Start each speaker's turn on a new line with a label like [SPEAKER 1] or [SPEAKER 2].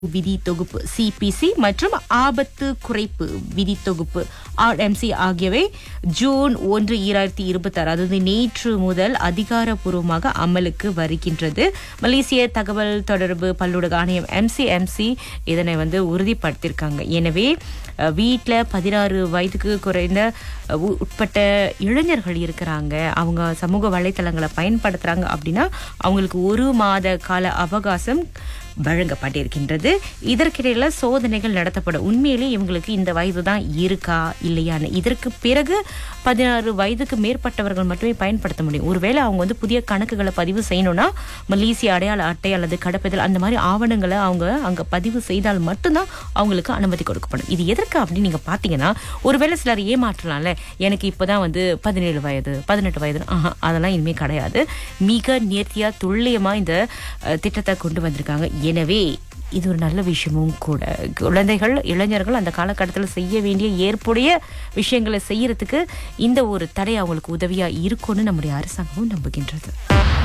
[SPEAKER 1] விதி தொகுப்பு சிபிசி மற்றும் ஆபத்து குறைப்பு விதி தொகுப்பு ஆர்எம்சி ஆகியவை ஜூன் ஒன்று ஈராயிரத்தி இருபத்தி ஆறு அதாவது நேற்று முதல் அதிகாரப்பூர்வமாக அமலுக்கு வருகின்றது மலேசிய தகவல் தொடர்பு பல்லுலக ஆணையம் எம்சிஎம்சி இதனை வந்து உறுதிப்படுத்தியிருக்காங்க எனவே வீட்டில் பதினாறு வயதுக்கு குறைந்த அஹ், உ- உட்பட்ட இளைஞர்கள் இருக்கிறாங்க அவங்க சமூக வலைத்தளங்களை பயன்படுத்துறாங்க அப்படின்னா அவங்களுக்கு ஒரு மாத கால அவகாசம் வழங்கப்பட்டிருக்கின்றது இதற்கிடையில சோதனைகள் நடத்தப்படும் உண்மையிலே இவங்களுக்கு இந்த வயது தான் இருக்கா இல்லையான்னு இதற்கு பிறகு பதினாறு வயதுக்கு மேற்பட்டவர்கள் மட்டுமே பயன்படுத்த முடியும் ஒருவேளை அவங்க வந்து புதிய கணக்குகளை பதிவு செய்யணும்னா மலேசிய அடையாள அட்டை அல்லது கடப்பதில் அந்த மாதிரி ஆவணங்களை அவங்க அங்க பதிவு செய்தால் மட்டும்தான் அவங்களுக்கு அனுமதி கொடுக்கப்படும் இது எதற்கு அப்படின்னு நீங்க பாத்தீங்கன்னா ஒருவேளை சிலர் ஏமாற்றலாம்ல எனக்கு இப்பதான் வந்து பதினேழு வயது பதினெட்டு வயது ஆஹா, அதெல்லாம் இனிமே கிடையாது மிக நேர்த்தியா துல்லியமா இந்த அஹ், திட்டத்தை கொண்டு வந்திருக்காங்க எனவே இது ஒரு நல்ல விஷயமும் கூட குழந்தைகள் இளைஞர்கள் அந்த காலகட்டத்தில் செய்ய வேண்டிய ஏற்புடைய விஷயங்களை செய்யறதுக்கு இந்த ஒரு தடை அவங்களுக்கு உதவியா இருக்கும்னு நம்முடைய அரசாங்கமும் நம்புகின்றது